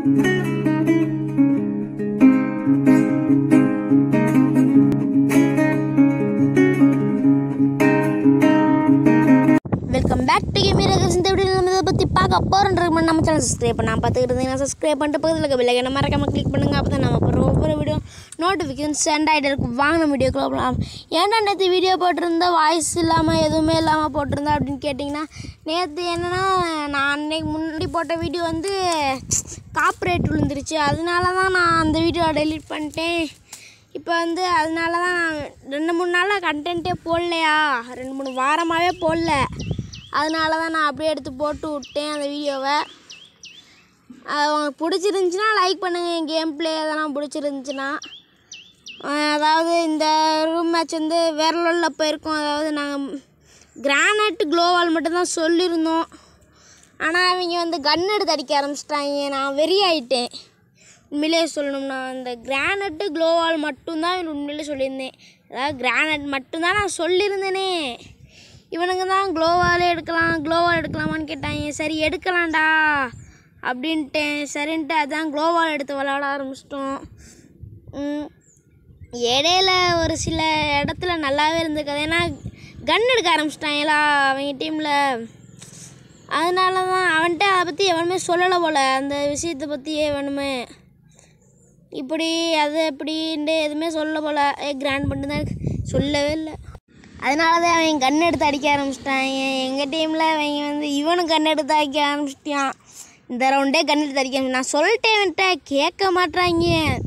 Welcome back to கேமி ரகஸ் இந்த வீடியோ நம்ம இதை பற்றி பார்க்க போகிறோன்ற நம்ம சேனல் சப்ஸ்கிரைப் பண்ணால் பார்த்துக்கிட்டு இருந்தீங்கன்னா சப்ஸ்கிரைப் பண்ணிட்டு பக்கத்தில் இருக்க பில்லைக்கு மறக்காம கிளிக் பண்ணுங்க அப்போ தான் நம்ம போகிற ஒவ்வொரு வீடியோ நோட்டிஃபிகேஷன் சென்ட் ஆகிட்டு இருக்கும் வாங்கின வீடியோக்குள்ள போகலாம் ஏன்டா நேற்று வீடியோ போட்டிருந்தா வாய்ஸ் இல்லாமல் எதுவுமே இல்லாமல் போட்டிருந்தா அப்படின்னு கேட்டிங்கன்னா நேற்று என்னென்னா நான் அன்னைக்கு முன்னாடி போட்ட வீடியோ வந்து காப்ரேட் விழுந்துருச்சு அதனால தான் நான் அந்த வீடியோ டெலீட் பண்ணிட்டேன் இப்போ வந்து அதனால தான் நான் ரெண்டு மூணு நாளாக கண்டென்ட்டே போடலையா ரெண்டு மூணு வாரமாகவே போடல அதனால தான் நான் அப்படியே எடுத்து போட்டு விட்டேன் அந்த வீடியோவை அது உங்களுக்கு பிடிச்சிருந்துச்சின்னா லைக் பண்ணுங்கள் என் கேம் ப்ளே அதெல்லாம் பிடிச்சிருந்துச்சின்னா அஹ் அதாவது இந்த ரூம் மேட்ச் வந்து வேற லெவலில் போயிருக்கோம் அதாவது நாங்கள் கிரானைட் க்ளோவால் மட்டும்தான் சொல்லியிருந்தோம் ஆனால் அவங்க வந்து கன் எடுத்து அடிக்க ஆரம்பிச்சிட்டாங்க நான் வெறி ஆயிட்டேன் உண்மையிலே சொல்லணும்னா அந்த கிரானைட்டு க்ளோவால் மட்டும்தான் உண்மையிலே சொல்லியிருந்தேன் அதாவது கிரானைட் மட்டும்தான் நான் சொல்லியிருந்தேனே இவனுங்க தான் க்ளோவாலே எடுக்கலாம் க்ளோவால் எடுக்கலாமான்னு கேட்டாங்க சரி எடுக்கலாம்டா அப்படின்ட்டேன் சரின்ட்டு அதான் க்ளோவால் எடுத்து விளாட ஆரம்பிச்சிட்டோம் ம், இடையில ஒரு சில இடத்துல நல்லாவே இருந்திருக்காது ஏன்னா கன் எடுக்க ஆரம்பிச்சிட்டாங்களா அவங்க டீமில் அதனால தான் அவன்கிட்ட அதை பற்றி எவனுமே சொல்லலை போல் அந்த விஷயத்தை பற்றியே எவனுமே இப்படி அது அப்படின்ட்டு எதுவுமே சொல்ல போல கிராண்ட் பண்ணிட்டு தான் இருக்கு. சொல்லவே இல்லை அதனால தான் அவன் கன் எடுத்து அடிக்க ஆரம்பிச்சிட்டாங்க எங்கள் டீமில் அவங்க வந்து இவனும் கன் எடுத்து அடிக்க ஆரம்பிச்சிட்டான் இந்த ரவுண்டே கன் எடுத்து அடிக்க ஆரம்பிச்சு- நான் சொல்லிட்டேன் அவன்கிட்ட கேட்க மாட்றாங்க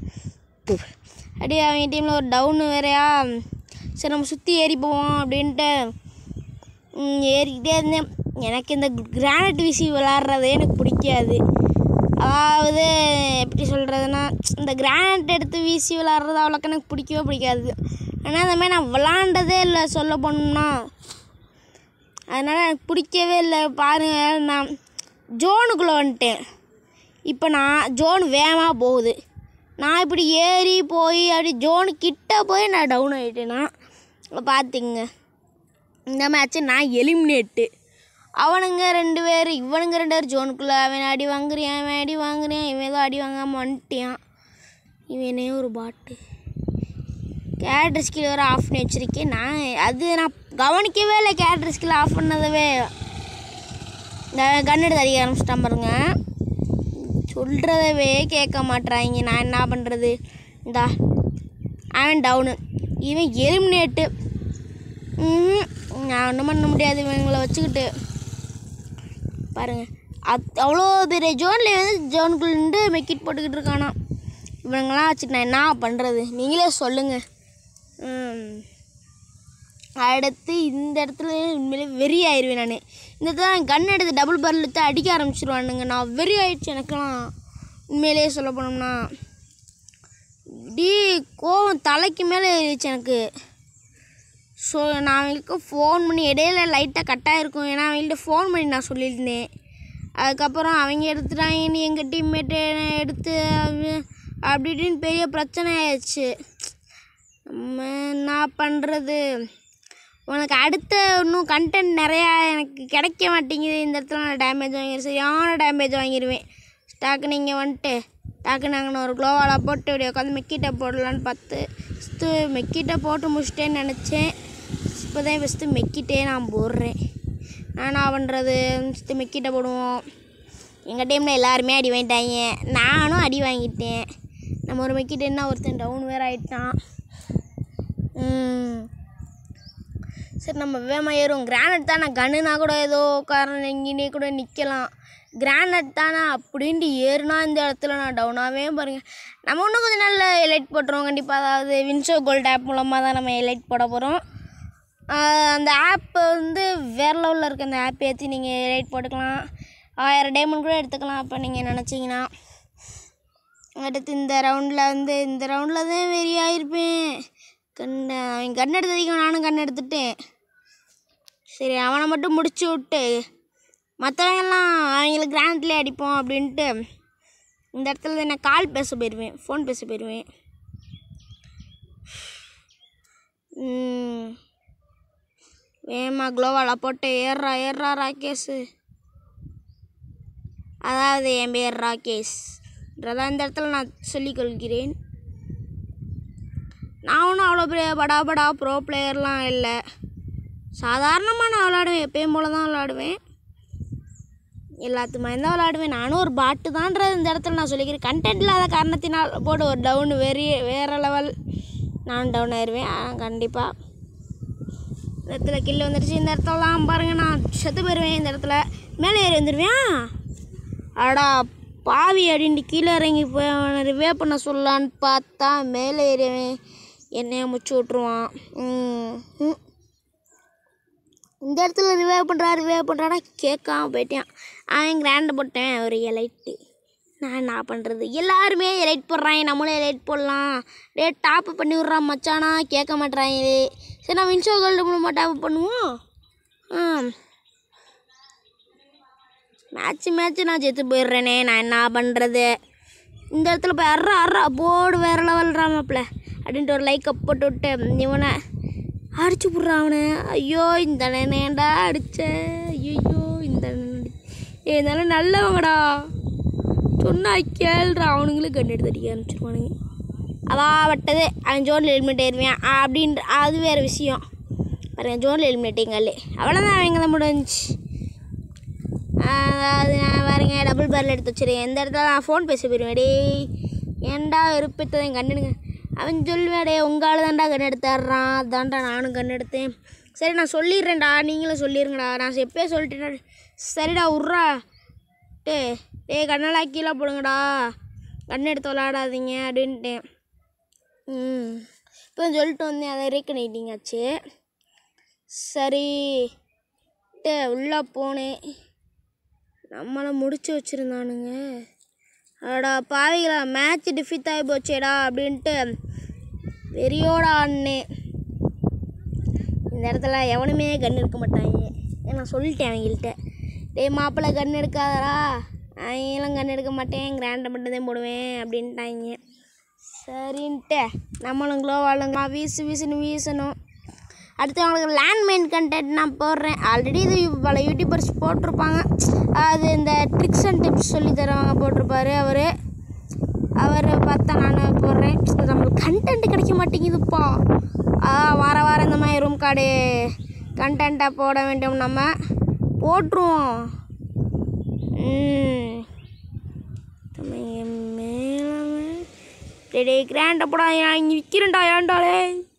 அப்படியே அவங்க டீமில் ஒரு டவுனு வேறையா சரி நம்ம சுற்றி ஏறி போவோம் அப்படின்ட்டு ம், ஏறிக்கிட்டே இருந்தேன் எனக்கு இந்த கிரானைட் வீசி விளாட்றதே எனக்கு பிடிக்காது அதாவது எப்படி சொல்கிறதுனா இந்த கிரானைட் எடுத்து வீசி விளாட்றது அவ்வளோக்கு எனக்கு பிடிக்கவே பிடிக்காது ஆனால் அந்த மாதிரி நான் விளாண்டதே இல்லை சொல்ல போனோம்னா அதனால் எனக்கு பிடிக்கவே இல்லை பாருங்கள் நான் ஜோனுக்குள்ளே வந்துட்டேன் இப்போ நான் ஜோன் வேகமாக போகுது நான் இப்படி ஏறி போய் அப்படி ஜோனு கிட்ட போய் நான் டவுன் ஆகிட்டேன்னா பார்த்துங்க இந்த மேட்ச்சு நான் எலிமினேட்டு அவனுங்க ரெண்டு பேர் இவனுங்க ரெண்டு பேர் ஜோனுக்குள்ளே அவன் அடி வாங்குறியான் அவன் அடி வாங்குறியான் இவன் ஏதோ அடி வாங்காமல் வந்துட்டியான் இவனே ஒரு பாட்டு கேரக்டர் ஸ்கில் வேறு ஆஃப் பண்ணி வச்சுருக்கேன் நான் அது நான் கவனிக்கவே இல்லை கேரக்டர் ஸ்கில் ஆஃப் பண்ணதவே இந்த கன் எடுத்து அடிக்க ஆரம்பிச்சிட்டான் பாருங்க சொல்கிறதவே கேட்க மாட்றாங்க நான் என்ன பண்ணுறது இந்தா அவன் டவுனு இவன் எலிமினேட்டு ம்ஹும். நான் ஒன்றும் பண்ண முடியாது இவங்களை வச்சுக்கிட்டு பாருங்கள் அத் அவ்வளோ பெரிய ஜோனில் வந்து ஜோனுக்குள்ள நின்று மெக்கிட் போட்டுக்கிட்டு இருக்கானா இவனுங்களாம் வச்சுட்டு நான் என்ன பண்ணுறது நீங்களே சொல்லுங்கள் ம். அடுத்து இந்த இடத்துல உண்மையிலே வெறி ஆயிடுவேன் நான் இந்த இடத்துல நான் கன் எடுத்து டபுள் பர்ல் எடுத்து அடிக்க ஆரம்பிச்சிருவானுங்க நான் வெறி ஆயிடுச்சு எனக்கெல்லாம் உண்மையிலேயே சொல்ல போனோம்னா இப்படி கோவம் தலைக்கு மேலே ஏறிடுச்சு எனக்கு ஸோ நான் அவங்களுக்கு ஃபோன் பண்ணி இடையில லைட்டாக கட்டாக இருக்கும் ஏன்னா அவங்கள்ட்ட ஃபோன் பண்ணி நான் சொல்லியிருந்தேன் அதுக்கப்புறம் அவங்க எடுத்துட்டாங்க நீ எங்கள் டீம்மேட்டு எடுத்து அது- அப்படி இப்படின்னு பெரிய பிரச்சனை ஆயிடுச்சு நம்ம என்ன பண்ணுறது உனக்கு அடுத்த இன்னும் கண்டென்ட் நிறையா எனக்கு கிடைக்க மாட்டேங்குது இந்த இடத்துல நான் டேமேஜ் வாங்கிடுவேன் சரியான டேமேஜ் வாங்கிடுவேன் ஸ்டாக்கு நீங்கள் வந்துட்டு டாக்கு நாங்கள் ஒரு க்ளோவாலாக போட்டு இப்படி உட்காந்து மெக்கிட்ட போடலான்னு பார்த்து ஃபஸ்ட்டு மெக்கிட்ட போட்டு முடிச்சிட்டேன்னு நினச்சேன் இப்போ தான் ஃபஸ்ட்டு மெக்கிட்டே நான் போடுறேன் நான் என்ன பண்ணுறது ஃபஸ்ட்டு மெக்கிட்ட போடுவோம் எங்கள் டீமில் எல்லாருமே அடி வாங்கிட்டாங்க நானும் அடி வாங்கிட்டேன் நம்ம ஒரு மெக்கிட்ட என்ன ஒருத்தன் டவுன் வேறு ஆகிட்டான் ம். சரி நம்ம வேகமாக ஏறும் கிரானைட் தானே கன்னுனா கூட ஏதோ காரணம் எங்கேனே கூட நிற்கலாம் கிரானைட் தானே அப்படின்ட்டு ஏறுனா இந்த இடத்துல நான் டவுனாகவே பாருங்கள் நம்ம இன்னும் கொஞ்சம் நாள்ல எலைட் போட்டுருவோம் கண்டிப்பாக அதாவது வின்சோ கோல்ட் ஆப் மூலமாக தான் நம்ம எலைட் போட போகிறோம் அந்த ஆப் வந்து வேறு லெவலில் இருக்க அந்த ஆப் ஏற்றி நீங்கள் எலைட் போட்டுக்கலாம் ஆயிரம் டைமண்ட் கூட எடுத்துக்கலாம் அப்போ நீங்கள் நினச்சிங்கன்னா அடுத்து இந்த ரவுண்டில் வந்து இந்த ரவுண்டில் தான் வெறியாயிருப்பேன் கண்ண அவன் கண் எடுத்ததுக்கு நானும் கண் எடுத்துட்டேன் சரி அவனை மட்டும் முடிச்சு விட்டு மற்றவங்கெல்லாம் அவங்களுக்கு கிராண்ட்லேயே அடிப்போம் அப்படின்ட்டு இந்த இடத்துல தான் நான் கால் பேச போயிடுவேன் ஃபோன் பேச போயிடுவேன் ம். வேகமா க்ளோவால் போட்டு ஏறுறா ஏறுறா ராகேஷ் அதாவது என் பேர் ராகேஷ் என்றதான் இந்த இடத்துல நான் சொல்லிக்கொள்கிறேன் நான் ஒன்றும் அவ்வளோ பெரிய படா படா ப்ரோ பிளேயர்லாம் இல்லை சாதாரணமாக நான் விளாடுவேன் எப்பயும் போல தான் விளாடுவேன் எல்லாத்துமே தான் விளாடுவேன் நானும் ஒரு பாட்டு தான்றது இந்த இடத்துல நான் சொல்லிக்கிறேன் கண்டென்ட் இல்லாத காரணத்தினால் போட்டு ஒரு டவுன் வெறி வேறு லெவல் நான் டவுன் ஆயிடுவேன் ஆனால் கண்டிப்பாக இந்த இடத்துல கில்லு வந்துடுச்சு இந்த இடத்துலலாம் பாருங்கள் நான் செத்து போயிடுவேன் இந்த இடத்துல மேலே ஏறி வந்துடுவேன் அடா பாவி அப்படின்ட்டு கீழே இறங்கி போய் அவனை ரிவே பண்ண சொல்லலான்னு பார்த்தா மேலே ஏறியவன் என்னைய முச்சு விட்ருவான் ம், ம். இந்த இடத்துல ரிவே பண்ணுறா ரிவே பண்ணுறானா கேட்காம போயிட்டேன் அவன் கிராண்டு போட்டேன் ஒரு எலைட்டு நான் என்ன பண்ணுறது எல்லாருமே எலைட் போடுறாங்க நம்மளும் எலைட் போடலாம் டே டாப்பு பண்ணி விட்றான் மச்சானா கேட்க மாட்றாங்களே சரி நான் வின்சோ கோல்டு மூலமாக டாப் பண்ணுவோம் ஆ மேட்ச்சு மேட்ச்சு நான் செத்து போயிடுறேனே நான் என்ன பண்ணுறது இந்த இடத்துல போய் அர்றா அர்றா போர்டு வேறு லெவல்றாமப்பில் அப்படின்ட்டு ஒரு லைக்கை போட்டு விட்டு இவனை அடிச்சு விட்றான் அவனை ஐயோ இந்த நேண்டா அடிச்ச ஐயோ இந்த இதனால நல்லவங்கடா சொன்னா கேள்றா அவனுங்களும் கண்டு எடுத்து அடிக்க ஆரம்பிச்சிருவானுங்க அதான் வட்டது அவன் ஜோனில் ஹெல்மெட் ஏறுவேன் அப்படின்ற அது வேறு விஷயம் பாருங்க ஜோனில் ஹெல்மெட் எங்காலே அவ்வளோதான் அவங்க தான் முடிஞ்சுச்சு அதாவது நான் பாருங்க டபுள் பேரில் எடுத்து வச்சிருக்கேன் எந்த இடத்துல நான் ஃபோன் பேச போயிடுவேன் டேய் ஏன்டா இருப்பத்தை என் கண்ணுடுங்க அவன் சொல்லுவேன் டே உங்களால் தான்டா கண் எடுத்தாடுறான் அதான்டா நானும் கண் எடுத்தேன் சரி நான் சொல்லிடுறேன்டா நீங்களும் சொல்லிடுங்கடா நான் எப்பயே சொல்லிட்டேன்டா சரிடா உர்றா டே டேய் கண்ணெல்லாம் கீழே போடுங்கடா கண் எடுத்து விளாடாதீங்க அப்படின்ட்டேன் ம் இப்போ சொல்லிட்டு வந்தேன் அதை ரீகனெக்டிங் ஆச்சு சரி டே உள்ளே போனேன் நம்மளை முடிச்சு வச்சுருந்தானுங்க அடா பாவிகளா மேட்ச் டிஃபிட் ஆகி போச்சேடா அப்படின்ட்டு வெறியோட ஆடினேன் இந்த இடத்துல எவனுமே கன் எடுக்க மாட்டாங்க ஏன் நான் சொல்லிட்டேன் அவங்கள்ட்ட டேய் மாப்பிள்ளை கன் எடுக்காதடா அவங்களாம் கன் எடுக்க மாட்டேன் கிராண்டை மட்டும்தான் போடுவேன் அப்படின்ட்டாங்க சரின்ட்டு நம்மளும் க்ளோவாலுங்க வீசு வீசுன்னு வீசணும் அடுத்து அவங்களுக்கு லேண்ட்மைன் கண்டென்ட் நான் போடுறேன் ஆல்ரெடி இது பல யூடியூபர்ஸ் போட்டிருப்பாங்க அது இந்த ட்ரிக்ஸ் அண்ட் டிப்ஸ் சொல்லி தருவாங்க போட்டிருப்பாரு அவர் அவர் பார்த்தா நான் போடுறேன் இது நம்மளுக்கு கண்டென்ட் கிடைக்க மாட்டேங்குதுப்பா அதான் வார வாரம் இந்த மாதிரி ரூம் கார்டு கண்டென்ட்டாக போட வேண்டும் நம்ம போட்டுருவோம் ம் நம்ம என் மேலாமே டேய் டேய் கிராண்டை போடா இங்கே விற்கிறேன்டா ஏன்டாலே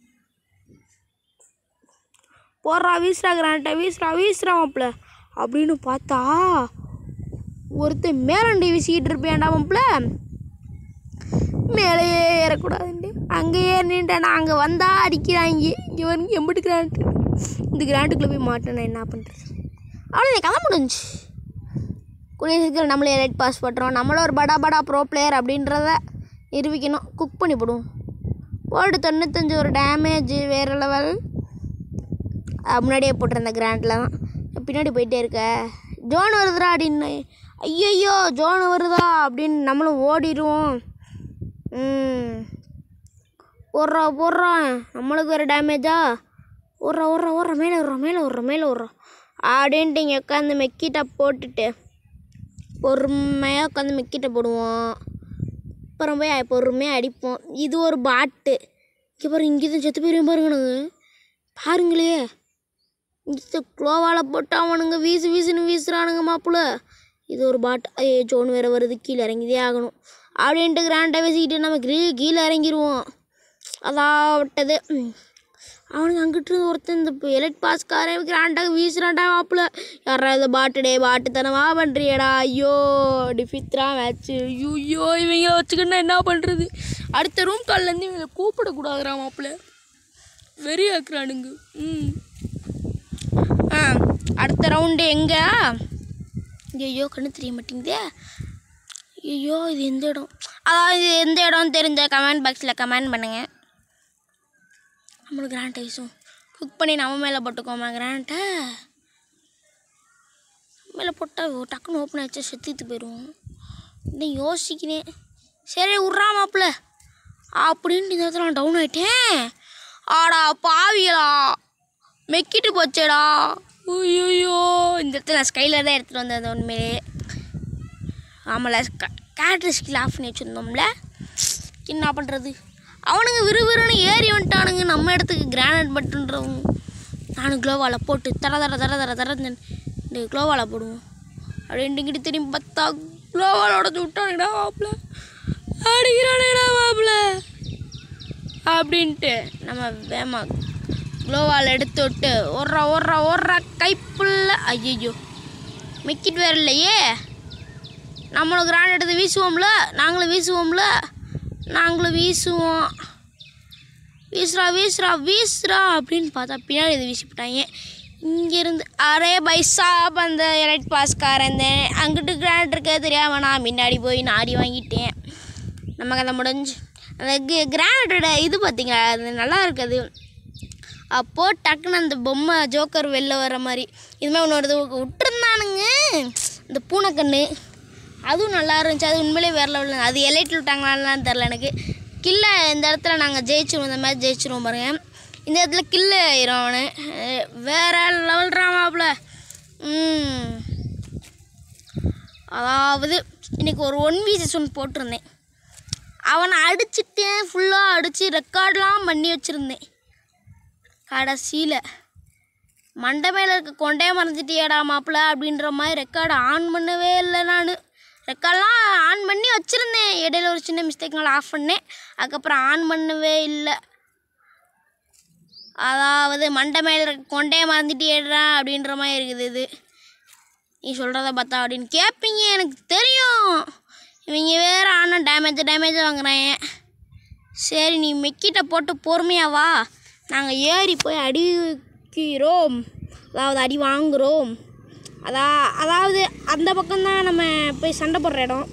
போடுறா வீசுறா கிராண்டை வீசுறா வீசுறா மாப்பிள்ள அப்படின்னு பார்த்தா ஒருத்தன் மேலண்டி வீசிக்கிட்டு இருப்பேன்டா மாப்பிள்ள மேலேயே ஏறக்கூடாதுண்டு அங்கேயே நின்றேன் நான் அங்கே வந்தால் அடிக்கிறாங்க இங்கே வந்து எம்பிட்டு கிராண்ட் இந்த கிராண்டுக்குள்ளே போய் மாட்டேன் நான் என்ன பண்ணுறது அவ்வளோ கதை முடிஞ்சு கூடிய சீக்கிரம் நம்மளே ரைட் பாஸ் பண்ணுறோம் நம்மளும் ஒரு படா படா ப்ரோ பிளேயர் அப்படின்றத நிரூபிக்கணும் குக் பண்ணி போடுவோம் போட்டு தொண்ணூத்தஞ்சு ஒரு டேமேஜ் வேறு லெவல் முன்னாடியே போட்டிருந்த கிராண்டில் தான் பின்னாடி போயிட்டே இருக்க ஜோன் வருதுடா அப்படின்னு ஐயையோ ஜோன் வருதா அப்படின்னு நம்மளும் ஓடிடுவோம் ம் ஓடுறா போடுறான் நம்மளுக்கு வேறு டேமேஜா ஓடுறா ஓடுறா ஓடுறா மேலே விட்றோம் மேலே விட்றோம் மேலே விட்றோம் அப்படின்ட்டு இங்கே உட்காந்து மெக்கிட்ட போட்டுட்டு பொறுமையாக உட்காந்து மெக்கிட்ட போடுவோம் அப்புறம் போய் பொறுமையாக அடிப்போம் இது ஒரு பாட்டு இங்கே பாருங்க இங்கே தான் செத்து போயிருவேன் பாருங்கணுங்க பாருங்களே இங்கே க்ளோவால் போட்டு அவனுங்க வீசு வீசுன்னு வீசுறானுங்க மாப்பிள்ள இது ஒரு பாட்டு ஐயோ ஜோன் வேறு வருது கீழே இறங்கிதே ஆகணும் அப்படின்ட்டு கிராண்டாக வீசிக்கிட்டு நம்ம கீ கீழே இறங்கிடுவோம் அதான் விட்டது ம். அவனுங்க அங்கிட்டு இருந்து ஒருத்தன் இந்த எலக்ட் பாஸ்காரன் கிராண்டாக வீசுறான்டா மாப்பிள்ள யாரா இந்த பாட்டு டே பாட்டு தனமா பண்ணுறியடா ஐயோ டிஃபித்ரா மேட்ச்சு ஐயோ இவங்கள வச்சுக்கிட்டு என்ன பண்ணுறது அடுத்த ரூம் கால்லேருந்து இவங்களை கூப்பிடக்கூடாதுடா மாப்பிள்ள வெறியாக்குறானுங்க ம் ஆ அடுத்த ரவுண்டு எங்கே ஐயோ கண்ணு தெரிய மாட்டேங்குதே ஐயோ இது எந்த இடம் அதாவது இது எந்த இடம் தெரிஞ்ச கமெண்ட் பாக்ஸில் கமெண்ட் பண்ணுங்கள் நம்மளுக்கு கிராண்ட் ஐஸும் குக் பண்ணி நம்ம மேலே போட்டுக்கோமா கிராண்ட்டை மேலே போட்டால் டக்குன்னு ஓப்பன் ஆச்சு செத்துட்டு போயிடுவோம் இன்னும் யோசிக்கிறேன் சரி விட்றா மாப்பிள்ள அப்படின்ட்டு இந்த இடத்துல நான் டவுன் ஆகிட்டேன் ஆடா பாவியலா மெக்கிட்டு போச்சேடா ஐயோ இந்த இடத்துல நான் ஸ்கைலர் தான் எடுத்துகிட்டு வந்தது உண்மையிலே ஆமாம்ல ஸ்க கேரக்டர் ஸ்கில் ஆஃப் பண்ணி வச்சுருந்தோம்ல என்ன பண்ணுறது அவனுங்க விறுவிறுன்னு ஏறி வந்துட்டானுங்க நம்ம இடத்துக்கு கிரானைட் பட்டுன்றவங்க நானும் க்ளோவால் போட்டு தர தர தர தர தர இந்த க்ளோவால் போடுவோம் அப்படின்ட்டு இங்கிட்டு திரும்பி பார்த்தா க்ளோவால் உடச்சு விட்டானுங்கடா மாப்பிள்ள அடிக்கிறானுங்கடா மாப்பிள்ள அப்படின்ட்டு நம்ம வேமா க்ளோவால் எடுத்து விட்டு ஒர்றா ஒர்றா ஒர்றா கைப்புள்ள ஐயோ மிக்கிட் வேற இல்லையே நம்மளும் கிராண்ட் எடுத்து வீசுவோம்ல நாங்களும் வீசுவோம்ல நாங்களும் வீசுவோம் வீசுறா வீசுறா வீசுறா அப்படின்னு பார்த்தா பின்னாடி இது வீசிவிட்டாங்க இங்கேருந்து அரே பைசா அந்த எலைட் பாஸ்காரன் இருந்தேன் அங்கிட்டு கிராண்ட் இருக்க தெரியாம நான் முன்னாடி போய் நாடி வாங்கிட்டேன் நம்ம கதை முடிஞ்சு அந்த கிராண்டோட இது பார்த்தீங்களா அது நல்லா இருக்குது அப்போது டக்குன்னு அந்த பொம்மை ஜோக்கர் வெளில வர மாதிரி இதுமாதிரி ஒன்று வருது விட்டுருந்தானுங்க இந்த பூனைக்கண்ணு அதுவும் நல்லா இருந்துச்சு அது உண்மையிலே வேற லெவலில் அது எலைட்டில் விட்டாங்களான்னு தெரில எனக்கு கில்ல இந்த இடத்துல நாங்கள் ஜெயிச்சிருவோம் இந்த மாதிரி ஜெயிச்சிருவோம் பாருங்க இந்த இடத்துல கில்லு ஆயிரும் அவனு அஹ் வேற லெவல் ட்ராமாவில் அதாவது இன்னைக்கு ஒரு ஒன் வீசஸ் ஒன்று போட்டிருந்தேன் அவனை அடிச்சிட்டேன் ஃபுல்லாக அடித்து ரெக்கார்ட்லாம் பண்ணி வச்சுருந்தேன் கடைசியில் மண்டை மேலே இருக்க கொண்டே மறைஞ்சிட்டியாடா மாப்பிள்ள அப்படின்ற மாதிரி ரெக்கார்டை ஆன் பண்ணவே இல்லை நான் ரெக்கார்ட்லாம் ஆன் பண்ணி வச்சுருந்தேன் இடையில ஒரு சின்ன மிஸ்டேக்னால ஆஃப் பண்ணேன் அதுக்கப்புறம் ஆன் பண்ணவே இல்லை அதாவது மண்டை மேலே இருக்க கொண்டே மறந்துட்டியேடா அப்படின்ற மாதிரி இருக்குது இது நீ சொல்கிறத பார்த்தா அப்படின்னு கேட்பீங்க எனக்கு தெரியும் இவங்க வேறு ஆனால் டேமேஜ் டேமேஜ் வாங்குறாங்க சரி நீ மெக்கிட்ட போட்டு பொறுமையா வா நாங்கள் ஏறி போய் அடிக்கிறோம் அதாவது அடி வாங்குகிறோம் அதா அதாவது அந்த பக்கம்தான் நம்ம போய் சண்டை போடுற இடம்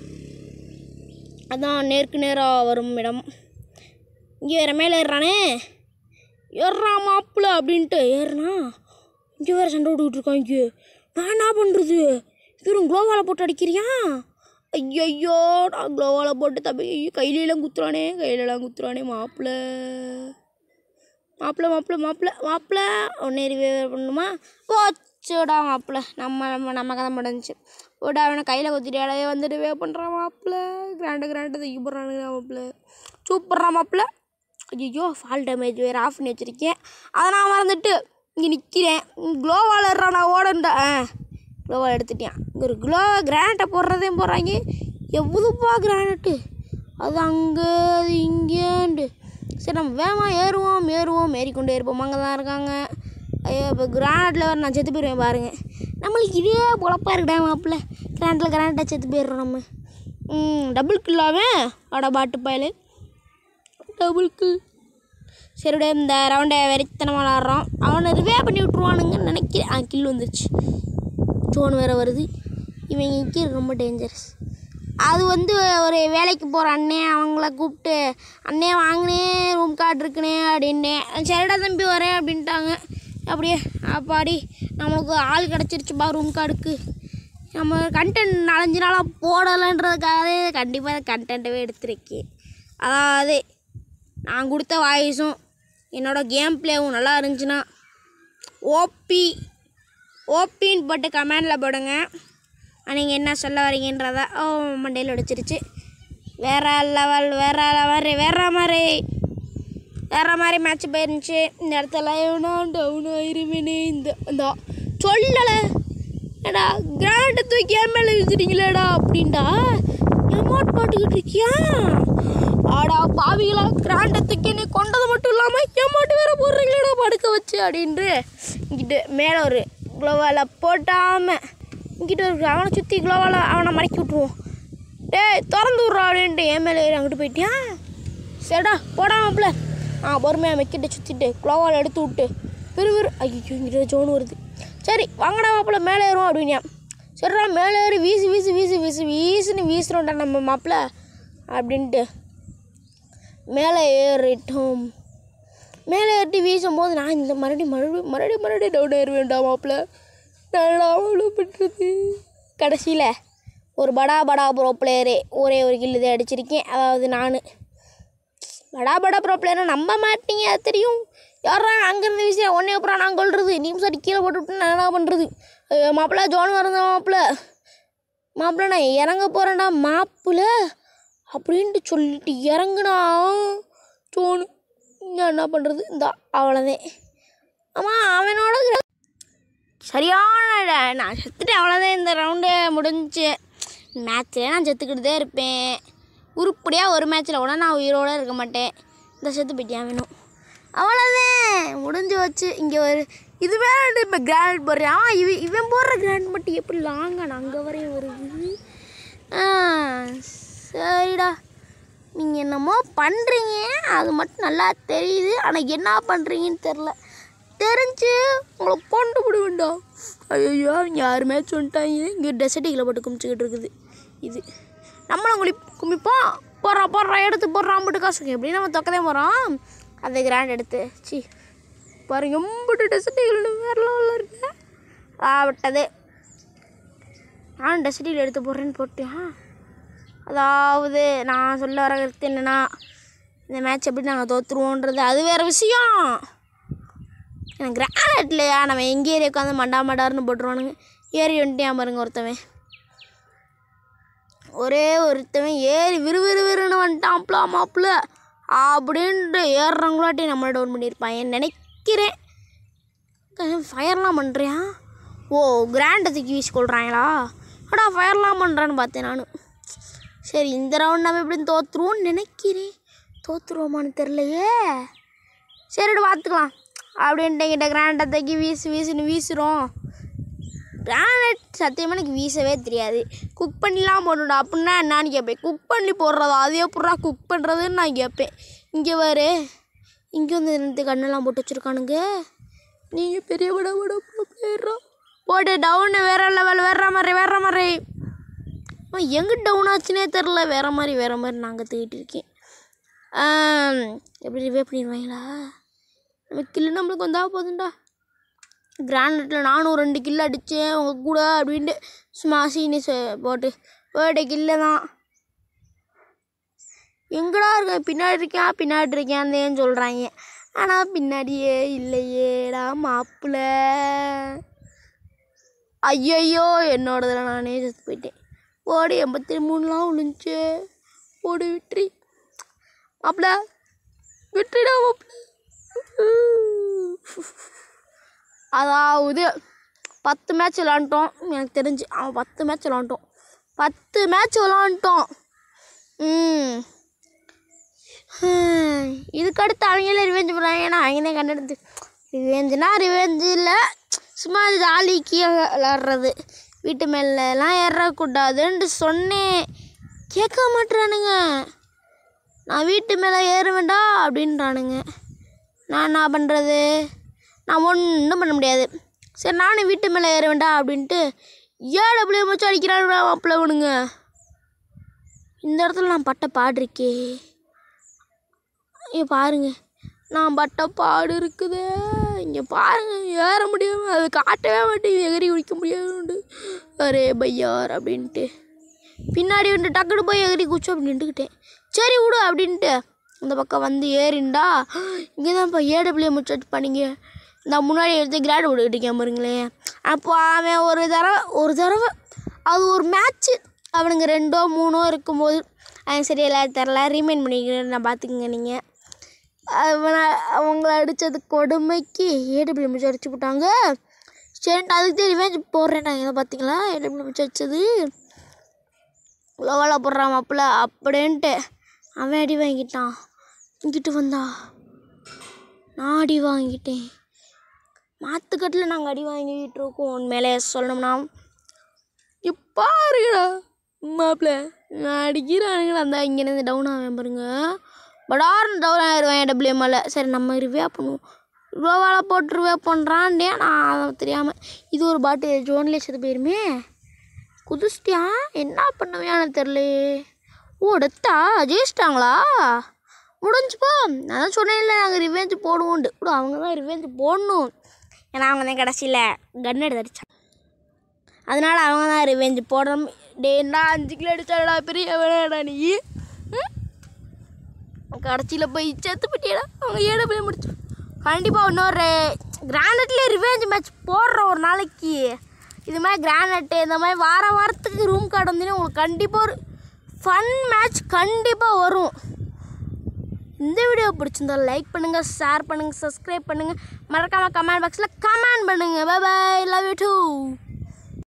அதான் நேருக்கு நேராக வரும் இடம் இங்கே வேறு மேலே ஏறுறானே ஏறுறா மாப்பிள்ள அப்படின்ட்டு ஏறுனா இங்கே வேறு சண்டை விட்டுக்கிட்டு இருக்காங்க நான் என்ன பண்ணுறது இவரும் குளோவால் போட்டு அடிக்கிறியா ஐயோ நான் குளோவால் போட்டு தம்பி ஐயோ கையிலலாம் குத்துறானே கையிலலாம் குத்துறானே மாப்பிள்ள மாப்பிள்ள மாப்பிள்ள மாப்பிள்ள மாப்பிள்ள ஒன்றே ரிவைவ் பண்ணணுமா போச்சுடா மாப்பிள்ள நம்ம நம்ம நம்ம கதை முடிஞ்சுச்சு ஓடா அவனை கையில் குத்திட்டாடே வந்து ரிவைவ் பண்ணுறான் மாப்பிள்ள கிராண்டு கிராண்டு தூக்கி போடுறானுங்க மாப்பிள்ள சூப்பரா மாப்பிள்ள ஐயோ ஃபால் டேமேஜ் வேறு ஆஃப் பண்ணி வச்சுருக்கேன் அதை நான் மறந்துட்டு இங்கே நிற்கிறேன் க்ளோவால் நான் ஓடண்டா ஆ க்ளோவால் எடுத்துட்டேன் இங்க ஒரு க்ளோ கிரானைட்டை போடுறதே போடுறாங்க எவ்வளோப்பா கிரானைட்டு அது அங்கே அது இங்கேண்டு சரி நம்ம வேகமாக ஏறுவோம் ஏறுவோம் ஏறிக்கொண்டே இருப்போம் அங்கே தான் இருக்காங்க ஐயோ இப்போ கிரானைட்டில் வேறு நான் செத்து போயிடுவேன் பாருங்கள் நம்மளுக்கு இதே பொழப்பா இருக்குடா மாப்பிள்ள கிரானைட்டில் கிரானைட்டாக செத்து போயிடுறோம் நம்ம ம் டபுள் கில்லாவே அட பாட்டு பயலு டபுள் கில் சரிடா இந்த ரவுண்டை வெறித்தனமாக விளாட்றோம் அவனை ரிவே பண்ணி விட்ருவானுங்கன்னு நினைக்கிறேன் ஆ கில் வந்துருச்சு ஜோன் வேறு வருது இவன் இங்கே ரொம்ப டேஞ்சரஸ் அது வந்து ஒரு வேலைக்கு போகிற அண்ணே அவங்கள கூப்பிட்டு அண்ணே வாங்கினே ரூம் கார்டு இருக்குனே அப்படின்னேன் சரிடா தம்பி வரேன் அப்படின்ட்டாங்க அப்படியே அப்பாடி நம்மளுக்கு ஆள் கிடச்சிருச்சுப்பா ரூம் கார்டுக்கு நம்ம கண்டென்ட் நாலஞ்சு நாளாக போடலைன்றதுக்காகவே கண்டிப்பாக கண்டென்ட்டவே எடுத்திருக்கேன் அதாவது நான் கொடுத்த வாய்ஸும் என்னோடய கேம் ப்ளேவும் நல்லா இருந்துச்சுன்னா ஓபி ஓபின்னு போட்டு கமெண்டில் போடுங்க நீங்கள் என்ன சொல்ல வரீங்கன்றத ஓ மண்டையில் அடிச்சிருச்சு வேற லெவல் வேற லெவல் வேற மாதிரி வேற மாதிரி மேட்ச் போயிருந்துச்சு இந்த இடத்துல எவனோ டவுன் ஆயிருவேனே இந்த இந்த சொல்லலை ஏடா கிராண்டை தூக்கி என் மேலே விசிறீங்களேடா அப்படின்டா எமௌண்ட் போட்டுக்கிட்டு இருக்கியா ஆடா பாவிகளா கிராண்டை தூக்கி நீ கொண்டது மட்டும் இல்லாமல் எமௌண்ட் வேற போடுறீங்களேடா படுக்க வச்சு அப்படின்ட்டு இங்கிட்டு மேலே ஒரு குளோவால் போட்டாமல் இங்கிட்ட ஒரு அவனை சுற்றி குளோவால் அவனை மடக்கி விட்ருவோம் டேய் திறந்து விட்றா அப்படின்ட்டு என் மேலே ஏறி அங்கிட்டு போயிட்டியா சரிடா போடாமப்பில் ஆ பொறுமையாக மெக்கிட்ட சுற்றிட்டு குளோவால் எடுத்து விட்டு விறு விறு ஐயோ இங்கிட்ட ஜோன் வருது சரி வாங்கடா மாப்பிள்ள மேலே ஏறுவோம் அப்படின்னா சரிடா மேலே ஏறி வீசு வீசு வீசு வீசு வீசுன்னு வீசுறோம்டா நம்ம மாப்பிள்ள அப்படின்ட்டு மேலே ஏறிட்டோம் மேலே ஏறிட்டு வீசும்போது நான் இந்த மறுபடியும் மறுபடியும் மறுபடியும் மறுபடியும் டவுன் ஏற வேண்டாம் மாப்பிள்ள நான் அவ்வளோ பண்ணுறது கடைசியில் ஒரு படா படா ப்ரோ பிளேயரு ஒரே ஒரு கில்லு தான் அடிச்சிருக்கேன் அதாவது நான் படா படா ப்ரோ பிளேயரை நம்ப மாட்டீங்க அது தெரியும் யாரா அங்கேருந்து வீசி ஒன்றே அப்புறம் நான் கொள்றது நிமிஷம் கீழே போட்டு விட்டு நான் என்ன பண்ணுறது மாப்பிள்ள ஜோன் வரந்த மாப்பிள்ள மாப்பிள்ள நான் இறங்க போகிறேன்டா மாப்பிள்ள அப்படின்ட்டு சொல்லிட்டு இறங்குனா தோணு நான் என்ன பண்ணுறது இந்த அவ்வளோதான் ஆமாம் அவனோட gra- சரியான ட- நான் செத்துட்டேன் அவ்வளோதான் இந்த ரவுண்டு முடிஞ்சு மேட்ச்சில் நான் செத்துக்கிட்டு தான் இருப்பேன் உருப்படியாக ஒரு மேட்ச்சில் கூட நான் உயிரோடு இருக்க மாட்டேன் இந்த செத்து போயிட்டியா வேணும் அவ்வளோதான் முடிஞ்சு வச்சு இங்கே ஒரு இது வேற இப்போ கிராண்ட் போடுறேன் ஆ இவன் இவன் போடுற கிராண்ட் மட்டும் எப்படி லாங்கான அங்கே வரையும் வருது ஆ சரிடா நீங்கள் என்னமோ பண்ணுறீங்க அது மட்டும் நல்லா தெரியுது ஆனால் என்ன பண்ணுறீங்கன்னு தெரில தெரிஞ்சு உங்களை கொண்டு விட வேண்டாம் ஐயோ இங்கே யாருமே சொல்லிட்டாங்க இங்கே டெசர்ட்டிகளை போட்டு குமிச்சிக்கிட்டு இருக்குது இது நம்மளும் குளி குமிப்போம் போடுறோம் போடுறோம் எடுத்து போடுறான் போட்டு காசுக்கு எப்படி நம்ம தொக்கதே போகிறோம் அந்த கிராண்ட் எடுத்து சி பாருங்க எம்பிட்டு டெசர்ட்டிகள் வேற லெவலில் இருக்கு ஆவட்டதே நான் டெசர்ட்டிகள் எடுத்து போடுறேன்னு போட்டேன் அதாவது நான் சொல்ல வர கருத்து என்னென்னா இந்த மேட்ச் எப்படி நாங்கள் தோற்றுருவோன்றது அது வேறு விஷயம் எனக்கு கிரானைட் இல்லையா நம்ம எங்கே ஏறி உட்காந்து மண்டா மண்டார்னு போட்டுருவானுங்க ஏறி வந்துட்டியா பாருங்க ஒருத்தவன் ஒரே ஒருத்தவன் ஏறி விறு விறு விறுன்னு வந்துட்டான்ப்ல மாப்பிள்ள அப்படின்ட்டு ஏறுறவங்களாட்டி நம்மளை டவுன் பண்ணியிருப்பான் நினைக்கிறேன் ஃபயர்லாம் பண்ணுறியா ஓ கிராண்டை தூக்கி வீசி கொள்றாங்களா அடா ஃபயர்லாம் பண்ணுறான்னு பார்த்தேன் நான் சரி இந்த ரவுண்ட் நம்ம எப்படி தோற்றுருவோம்னு நினைக்கிறேன் தோற்றுருவோமான்னு தெரிலையே சரிடு பார்த்துக்கலாம் அப்படின்ட்டு என்கிட்ட கிராண்டை தூக்கி வீசு வீசுன்னு வீசுகிறோம் கிரானைட் சத்தியமாக எனக்கு வீசவே தெரியாது குக் பண்ணிலாம் போடணுடா அப்படின்னா என்னான்னு கேட்பேன் குக் பண்ணி போடுறதா அது எப்படா குக் பண்ணுறதுன்னு நான் கேட்பேன் இங்கே பாரு இங்கே வந்து ரெண்டு கண்ணெல்லாம் போட்டு வச்சுருக்கானுங்க நீங்கள் பெரிய விட விட போயிடுறோம் போட்டு டவுனு வேற லெவல் வேற மாதிரி வேற மாதிரி அம்மா எங்கே டவுன் ஆச்சுனே தெரில வேற மாதிரி வேற மாதிரி நாங்கள் தேடிட்டு இருக்கேன் ஆம், எப்படி ரிவே பண்ணிடுவாங்களா நம்ம கில்லு நம்மளுக்கு வந்தா போதும்டா கிரானைட்டில் நானும் ரெண்டு கில்லு அடித்தேன் உங்கள் கூட அப்படின்ட்டு சும்மா சீனி சொ- போட்டு போய்ட்டு கில்லு தான் எங்கடா இருக்க பின்னாடி இருக்கேன் பின்னாடி இருக்கேன் சொல்கிறாங்க ஆனால் பின்னாடியே இல்லையேடா மாப்பிள்ள ஐயையோ என்னோடதில் நானே செத்து போயிட்டேன் ஓடி எண்பத்தி மூணுலாம் விழுந்துச்சு ஓடி விட்டுரி மாப்பிள்ள விட்டுடா மாப்பிள்ள அதாவது பத்து மேட்ச் விளாண்டோம் எனக்கு தெரிஞ்சு அவன் பத்து மேட்ச் விளாண்டோம் பத்து மேட்ச் விளாண்டோம் ம் ஹம், இதுக்கு அடுத்து அவங்களே ரிவெஞ்ச் பண்ணுறாங்க ஏன்னா அவங்க தான் கண்டெடுத்து ரிவெஞ்சுனா ரிவெஞ்சு இல்லை சும்மா ஜாலிக்கு விளாட்றது வீட்டு மேலெலாம் ஏறக்கூடாதுன்ட்டு சொன்னேன் கேட்க மாட்டுறானுங்க நான் வீட்டு மேலே ஏறுவேண்டா அப்படின்றானுங்க நான் என்ன பண்ணுறது நான் ஒன்றும் பண்ண முடியாது சரி நானும் வீட்டு மேலே ஏற வேண்டாம் அப்படின்ட்டு ஏழை பிள்ளைய மச்சு அடிக்கிறானுடா மாப்பிள்ள இவனுங்க இந்த இடத்துல நான் பட்ட பாடு இருக்கே இங்கே பாருங்க நான் பட்ட பாடு இருக்குதே இங்கே பாருங்க ஏற முடியாம அது காட்டவே மாட்டேங்குது எகிரி குடிக்க முடியாது அரே பையார் அப்படின்ட்டு பின்னாடி வந்து டக்குனு போய் எகிரி குச்சோம் அப்படி நின்றுக்கிட்டேன் சரி விடு அப்படின்ட்டு இந்த பக்கம் வந்து ஏறிண்டா இங்கே தான் இப்போ ஏடபிள்யூ முடிச்சு பண்ணிங்க நான் முன்னாடி எடுத்து கிராடு விட்டுக்கிட்டு இருக்கேன் பாருங்களேன் அப்போ அவன் ஒரு தடவை ஒரு தடவை அது ஒரு மேட்ச்சு அவனுங்க ரெண்டோ மூணோ இருக்கும்போது அவன் சரியில்லை தெரில ரீமைண்ட் பண்ணிக்கிறேன் நான் பார்த்துக்குங்க நீங்கள் அவனை அவங்கள அடித்தது கொடுமைக்கு ஏடபிள்யூ முடிச்சு அடிச்சு போட்டாங்க சரின்ட்டு அதுக்கு தான் ரிவெஞ்ச் போடுறேன் நான் இதை பார்த்தீங்களா ஏடபிள்யூ முடிச்சு அடிச்சது லோவால போடுறான் மாப்பிள்ள அப்படின்ட்டு அவன் அடி வாங்கிட்டான் இங்கிட்டு வந்தா நான் அடி வாங்கிட்டேன் மாத்துக்கட்டில் நாங்கள் அடி வாங்கிட்டு இருக்கோம் உண்மையிலே சொல்லணும்னா இப்போ இருக்குடா மாப்பிள்ள நான் அடிக்கிறானுங்கடா அந்த இங்கேருந்து டவுன் ஆவேன் பாருங்க படார்னு டவுன் ஆயிடுவேன் டபிள்யூ மேலே சரி நம்ம ரிவ்யூ பண்ணுவோம் ரிவ்யூவால் போட்டு ரிவ்யூ பண்ணுறான்டே நான் அதை தெரியாமல் இது ஒரு பாட்டு ஜோன்லேயே செத்து போயிருமே குதிச்சிட்டியா என்ன பண்ணுவியான்னு தெரிலையே ஓ டெத்தா ஜெயிச்சிட்டாங்களா முடிஞ்சுப்போ நான் தான் சொன்னேன்ல நாங்கள் ரிவெஞ்ச் போடுவோன்ட்டு கூட அவங்க தான் ரிவெஞ்ச் போடணும் ஏன்னா அவங்க தான் கடைசியில் கன் எடுத்து அடிச்சாங்க அதனால அவங்க தான் ரிவெஞ்ச் போடணும் டேண்டா அஞ்சு கிலோ அடிச்சாடா பெரிய வேணாடா நீ ம்? கடைசியில் போய் செத்து போட்டியடா அவங்க ஏழு போய் முடிச்சு கண்டிப்பாக இன்னொரு கிராண்டட்லேயே ரிவெஞ்ச் மேட்ச் போடுற ஒரு நாளைக்கு இது மாதிரி கிரானைட்டு இந்த மாதிரி வார வாரத்துக்கு ரூம் கார்டு வந்தீங்கன்னா உங்களுக்கு கண்டிப்பாக ஒரு ஃபன் மேட்ச் கண்டிப்பாக வரும் இந்த வீடியோ பிடிச்சிருந்தா லைக் பண்ணுங்கள் ஷேர் பண்ணுங்கள் சப்ஸ்கிரைப் பண்ணுங்கள் மறக்காமல் கமெண்ட் பாக்ஸில் கமெண்ட் பண்ணுங்கள் bye bye love you two